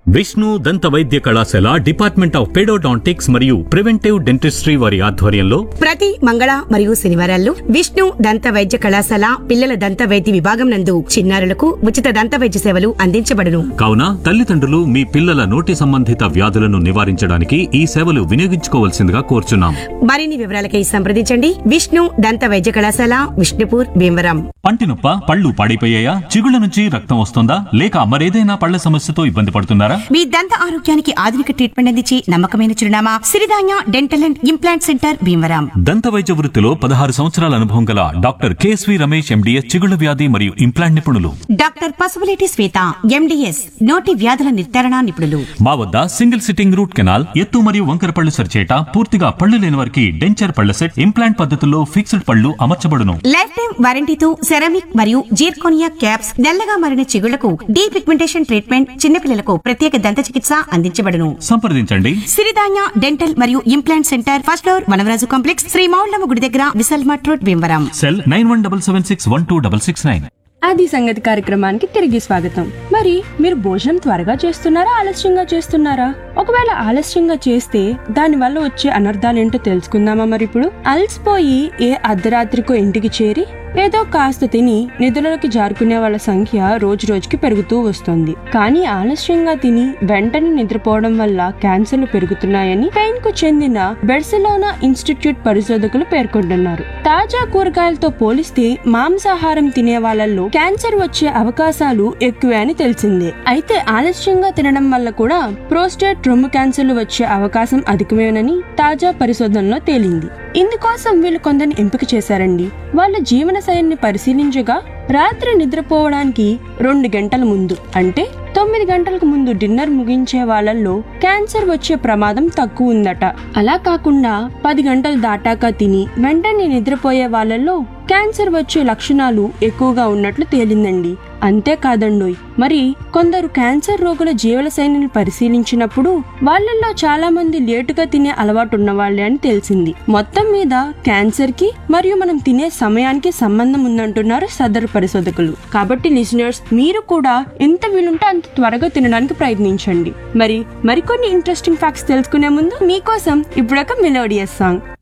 విష్ణు దంత వైద్య కళాశాల డిపార్ట్మెంట్ ఆఫ్ పెడోడాంటిక్స్ మరియు ప్రివెంటివ్ డెంటిస్ట్రీ వారి ఆధ్వర్యంలో ప్రతి మంగళ మరియు శనివారాల్లో విష్ణు దంత వైద్య కళాశాల పిల్లల దంత వైద్య విభాగం నందు చిన్నారులకు ఉచిత దంత వైద్య సేవలు అందించబడును కావున తల్లిదండ్రులు మీ పిల్లల నోటి సంబంధిత వ్యాధులను నివారించడానికి ఈ సేవలు వినియోగించుకోవాల్సిందిగా కోరుచున్నాం మరిన్ని వివరాలకై సంప్రదించండి విష్ణు దంత వైద్య కళాశాల విష్ణుపూర్ భీమవరం పంటి నొప్ప పళ్ళు పాడైపోయాయా చిగుళ్ళ నుంచి రక్తం వస్తుందా లేక మరేదైనా పళ్ళ సమస్యతో ఇబ్బంది పడుతున్నారా మీ దంత ఆరోగ్యానికి ఆధునిక ట్రీట్మెంట్ అందించి నమ్మకమైన చిరునామా Siridhanya dental and implant centre Bhimavaram దంత వైద్య వృత్తిలో పదహారు సంవత్సరాల అనుభవం గల డాక్టర్ కేఎస్వి రమేష్ ఎండిఎస్ చిగుళ్ళ వ్యాధి మరియు ఇంప్లాంట్ నిపుణులు డాక్టర్ పసుపులేటి శ్వేత ఎండిఎస్ నోటి వ్యాధుల నిర్ధారణ నిపుణులు మా వద్ద సింగిల్ సిట్టింగ్ రూట్ కెనాల్ ఎత్తు మరియు వంకర పళ్ళు సరిచేట పూర్తిగా పళ్ళు లేని వారికి డెంచర్ పళ్ళ సెట్ ఇంప్లాంట్ పద్ధతుల్లో ఫిక్స్డ్ పళ్ళు అమర్చబడును లైఫ్ టైం వారంటీతో సెరామిక్ మరియు జీర్కోనియా క్యాప్స్ నల్లగా మారిన చిగుళ్లకు డీ పిగ్మెంటేషన్ ట్రీట్మెంట్ చిన్నపిల్లలకు ప్రత్యేక దంత చికిత్స అందించబడును సంప్రదించండి సిరిధాన్య డెంటల్ మరియు implant centre first floor Vanavaraju complex Shri Mowllamma గుడి దగ్గర Vishal mart road Bhimavaram cell nine one double seven six one two double six nine అది సంగతి కార్యక్రమానికి తిరిగి స్వాగతం మరి మీరు భోజనం త్వరగా చేస్తున్నారా ఆలస్యంగా చేస్తున్నారా ఒకవేళ ఆలస్యంగా చేస్తే దాని వల్ల వచ్చే అనర్థాలేంటో తెలుసుకుందామా మరి ఇప్పుడు అలసిపోయి ఏ అర్ధరాత్రికో ఇంటికి చేరి ఏదో కాస్త తిని నిధులలోకి జారుకునే వాళ్ళ సంఖ్య రోజు రోజుకి పెరుగుతూ వస్తుంది కానీ ఆలస్యంగా తిని వెంటనే నిద్రపోవడం వల్ల క్యాన్సర్లు పెరుగుతున్నాయని స్పెయిన్ కు చెందిన బెర్సిలోనా ఇన్స్టిట్యూట్ పరిశోధకులు పేర్కొంటున్నారు తాజా కూరగాయలతో పోలిస్తే మాంసాహారం తినే వాళ్ళల్లో క్యాన్సర్ వచ్చే అవకాశాలు ఎక్కువే అని తెలిసిందే అయితే ఆలస్యంగా తినడం వల్ల కూడా ప్రోస్టేట్ రొమ్ము క్యాన్సర్లు వచ్చే అవకాశం అధికమేనని తాజా పరిశోధనలో తేలింది ఇందుకోసం వీళ్ళు కొందరిని ఎంపిక చేశారండి వాళ్ళ జీవన శైలిని పరిశీలించగా రాత్రి నిద్రపోవడానికి రెండు గంటల ముందు అంటే తొమ్మిది గంటలకు ముందు డిన్నర్ ముగించే వాళ్ళల్లో క్యాన్సర్ వచ్చే ప్రమాదం తక్కువ ఉందట అలా కాకుండా పది గంటలు దాటాక తిని వెంటనే నిద్రపోయే వాళ్ళల్లో క్యాన్సర్ వచ్చే లక్షణాలు ఎక్కువగా ఉన్నట్లు తేలిందండి అంతేకాదండోయ్ మరి కొందరు క్యాన్సర్ రోగుల జీవనశైలిని పరిశీలించినప్పుడు వాళ్ళల్లో చాలా మంది లేటుగా తినే అలవాటు ఉన్న వాళ్ళే అని తెలిసింది మొత్తం మీద క్యాన్సర్ కి మరియు మనం తినే సమయానికి సంబంధం ఉందంటున్నారు సదరు పరిశోధకులు కాబట్టి లిసనర్స్ మీరు కూడా ఎంత వీలుంటే అంత త్వరగా తినడానికి ప్రయత్నించండి మరి మరికొన్ని ఇంట్రెస్టింగ్ ఫ్యాక్ట్స్ తెలుసుకునే ముందు మీకోసం ఇప్పుడొక మెలోడియస్ సాంగ్